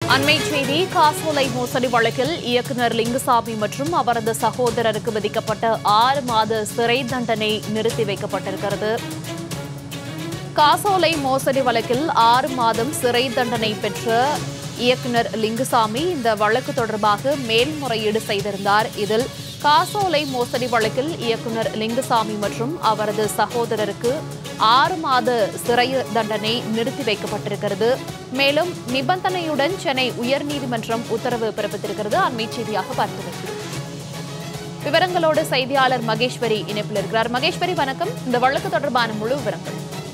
அண்மை செய்தி காசோலை மோசடி வழக்கில் இயக்குநர் லிங்குசாமி மற்றும் அவரது சகோதரருக்கு விதிக்கப்பட்ட ஆறு மாத சிறை தண்டனை நிறுத்தி வைக்கப்பட்டிருக்கிறது காசோலை மோசடி வழக்கில் ஆறு மாதம் சிறை தண்டனை பெற்ற இயக்குனர் லிங்குசாமி இந்த வழக்கு தொடர்பாக மேல்முறையீடு செய்திருந்தார் இதில் காசோலை மோசடி வழக்கில் இயக்குனர் லிங்குசாமி மற்றும் அவரது சகோதரருக்கு ஆறு மாத சிறை தண்டனை நிறுத்தி வைக்கப்பட்டிருக்கிறது மேலும் நிபந்தனையுடன் சென்னை உயர்நீதிமன்றம் உத்தரவு பிறப்பித்திருக்கிறது அண்மை செய்தியாக பார்த்து வருகிறோம் விவரங்களோடு செய்தியாளர் மகேஸ்வரி இணைப்பில் இருக்கிறார் மகேஸ்வரி வணக்கம் இந்த வழக்கு தொடர்பான முழு விவரங்கள்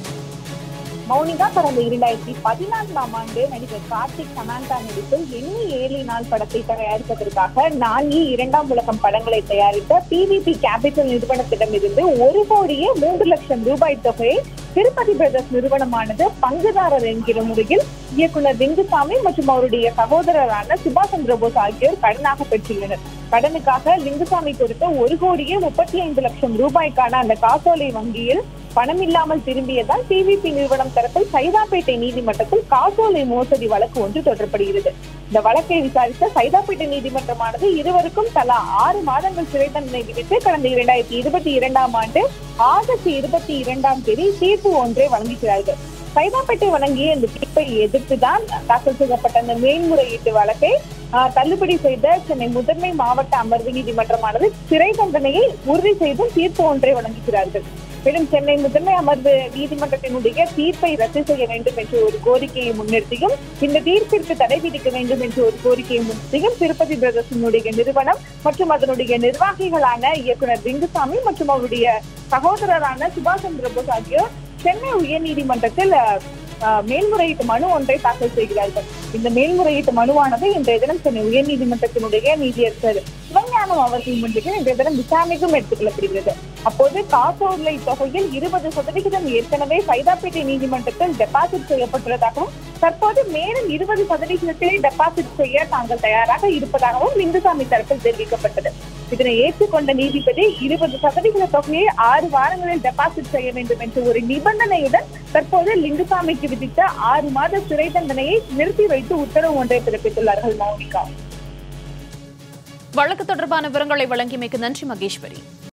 மௌனிகா கடந்த இரண்டாயிரத்தி பதினான்காம் ஆண்டு நடிகர் கார்த்திக் சமாந்தா நடிப்பில் எண்ணி ஏழு நாள் படத்தை தயாரிப்பதற்காக நானி இரண்டாம் உலகம் படங்களை தயாரித்த பிவிபி கேபிட்டல் நிறுவனத்திடமிருந்து ஒரு கோடியே மூன்று லட்சம் ரூபாய் தொகையை திருப்பதி பிரதர்ஸ் நிறுவனமானது பங்குதாரர் என்கிற முறையில் இயக்குனர் லிங்குசாமி மற்றும் அவருடைய சகோதரரான சுபாஷ் சந்திர போஸ் ஆகியோர் கடனாக பெற்றுள்ளனர் கடனுக்காக லிங்குசாமி கொடுத்த ஒரு கோடியே முப்பத்தி ஐந்து லட்சம் ரூபாய்க்கான அந்த காசோலை வங்கியில் பணம் இல்லாமல் திரும்பியதால் பிவிபி நிறுவனம் தரப்பில் சைதாப்பேட்டை நீதிமன்றத்தில் காசோலை மோசடி வழக்கு ஒன்று தொடரப்படுகிறது இந்த வழக்கை விசாரித்த சைதாப்பேட்டை நீதிமன்றமானது இருவருக்கும் தலா ஆறு மாதங்கள் சிறை தண்டனை விதித்து கடந்த இரண்டாயிரத்தி இருபத்தி இரண்டாம் ஆண்டு ஆகஸ்ட் இருபத்தி இரண்டாம் தேதி தீர்ப்பு ஒன்றை வழங்குகிறார்கள் சைதாப்பேட்டை வழங்கிய இந்த தீர்ப்பை எதிர்த்துதான் தாக்கல் செய்யப்பட்ட அந்த மேல்முறையீட்டு வழக்கை ஆஹ், தள்ளுபடி செய்த சென்னை முதன்மை மாவட்ட அமர்வு நீதிமன்றமானது சிறை தண்டனையை உறுதி செய்தும் தீர்ப்பு ஒன்றை வழங்குகிறார்கள் மேலும் சென்னை முதன்மை அமர்வு நீதிமன்றத்தினுடைய தீர்ப்பை ரத்து செய்ய வேண்டும் என்ற ஒரு கோரிக்கையை முன்னிறுத்தியும் இந்த தீர்ப்பிற்கு தடை விதிக்க வேண்டும் என்ற ஒரு கோரிக்கையை முன்னிறுத்தியும் திருப்பதி பிரதர்சனுடைய நிறுவனம் மற்றும் அதனுடைய நிர்வாகிகளான இயக்குனர் லிங்குசாமி மற்றும் அவருடைய சகோதரரான சுபாஷ் சந்திர போஸ் ஆகியோர் சென்னை உயர்நீதிமன்றத்தில் அஹ், அஹ், மேல்முறையீட்டு மனு ஒன்றை தாக்கல் செய்கிறார்கள் இந்த மேல்முறையீட்டு மனுவானது இன்றைய தினம் சென்னை உயர்நீதிமன்றத்தினுடைய நீதியரசர் சிவஞானம் அவர்கள் முன்னிலையில் இன்றைய தினம் விசாரணைக்கும் எடுத்துக் கொள்ளப்படுகிறது அப்போது காசோலை தொகையில் இருபது சதவிகிதம் ஏற்கனவே சைதாப்பேட்டை நீதிமன்றத்தில் டெபாசிட் செய்யப்பட்டுள்ளதாகவும் தற்போது மேலும் இருபது சதவிகிதத்தை டெபாசிட் செய்ய தாங்கள் தயாராக இருப்பதாகவும் லிங்குசாமி தரப்பில் தெரிவிக்கப்பட்டது இதனை ஏற்றுக்கொண்ட நீதிபதி இருபது சதவிகித தொகையை ஆறு வாரங்களில் டெபாசிட் செய்ய வேண்டும் என்ற ஒரு நிபந்தனையுடன் தற்போது லிங்குசாமிக்கு விதித்த ஆறு மாத சிறை தண்டனையை நிறுத்தி வைத்து உத்தரவு ஒன்றை பிறப்பித்துள்ளார்கள் மௌனிகா வழக்கு தொடர்பான விவரங்களை வழங்கியமைக்கு நன்றி மகேஸ்வரி